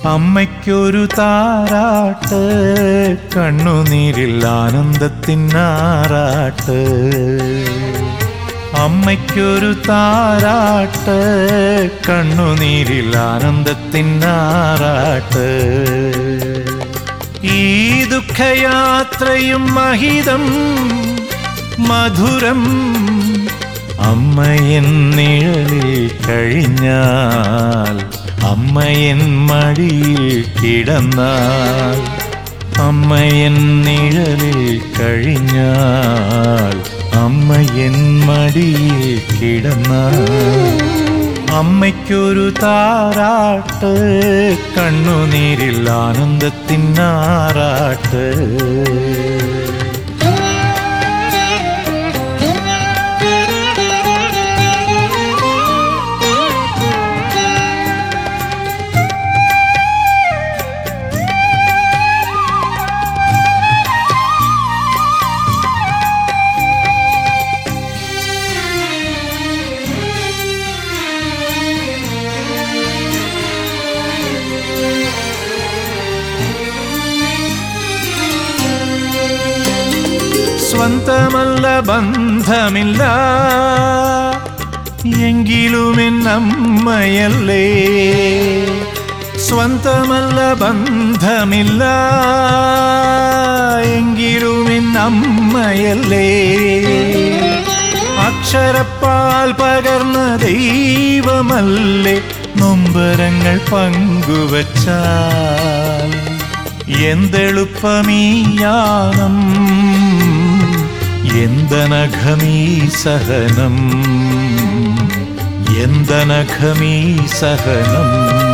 അമ്മയ്ക്കൊരു താരാട്ട് കണ്ണുനീരിൽ ആനന്ദത്തിനാറാട്ട് അമ്മയ്ക്കൊരു താരാട്ട് കണ്ണുനീരിൽ ആനന്ദത്തിനാറാട്ട് ഈ ദുഃഖയാത്രയും മഹിതം മധുരം അമ്മയൻ നിഴലിൽ കഴിഞ്ഞാൽ അമ്മയൻ മടിയിൽ കിടന്നാൽ അമ്മയൻ നിഴലിൽ കഴിഞ്ഞാൽ അമ്മയൻ മടിയിൽ കിടന്നാൽ അമ്മയ്ക്കൊരു താരാട്ട് കണ്ണുനീരിൽ ആനന്ദത്തിനാറാട്ട് സ്വന്തമല്ല ബന്ധമില്ല എങ്കിലും എന്നമ്മയല്ലേ സ്വന്തമല്ല ബന്ധമില്ല എങ്കിലും എന്നമ്മയല്ലേ അക്ഷരപ്പാൽ പകർന്ന ദൈവമല്ലേ നൊമ്പരങ്ങൾ പങ്കുവച്ചാൽ എന്തെളുപ്പമീയാനം എന്തനഘമീ സഹനം എന്തനഘമീ സഹനം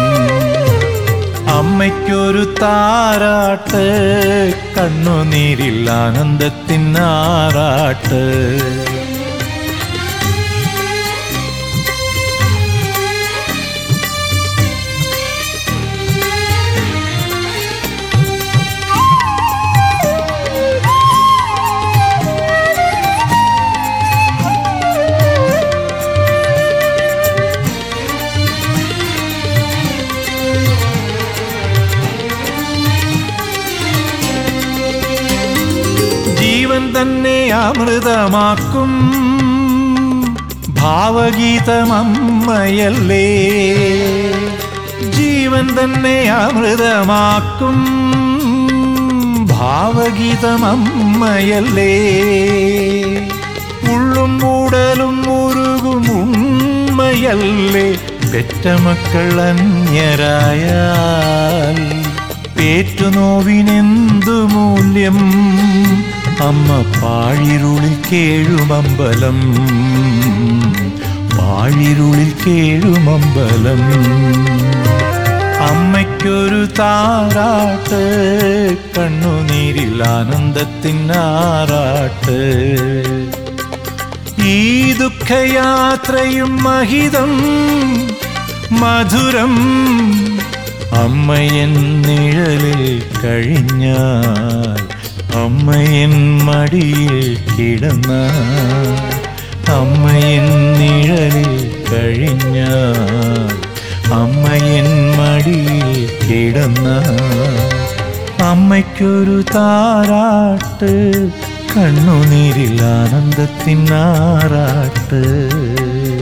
അമ്മയ്ക്കൊരു താരാട്ട് കണ്ണുനീരിൽ ആനന്ദത്തിനാറാട്ട് ജീവൻ തന്നെ അമൃതമാക്കും ഭാവഗീതം അമ്മയല്ലേ ജീവൻ തന്നെ അമൃതമാക്കും ഭാവഗീതം അമ്മയല്ലേ ഉള്ളും മൂടലും മുരുകും ഉണ്മയല്ലേ പെറ്റമക്കൾ അന്യരായാൽ പേറ്റുനോവിനെന്തു മൂല്യം അമ്മ പാഴിരുളിൽ കേഴുമമ്പലം പാഴിരുളിൽ കേഴുമമ്പലം അമ്മയ്ക്കൊരു താരാട്ട് കണ്ണുനീരിൽ ആനന്ദത്തിനാറാട്ട് ഈ ദുഃഖയാത്രയും മഹിതം മധുരം അമ്മയൻ നിഴലിൽ കഴിഞ്ഞാൽ അമ്മയൻ മടിയിൽ കിടന്നാൽ അമ്മയൻ നിഴലിൽ കഴിഞ്ഞാൽ അമ്മയൻ മടിയിൽ കിടന്നാൽ അമ്മയ്ക്കൊരു താരാട്ട് കണ്ണുനീരിൽ ആനന്ദത്തിനാറാട്ട്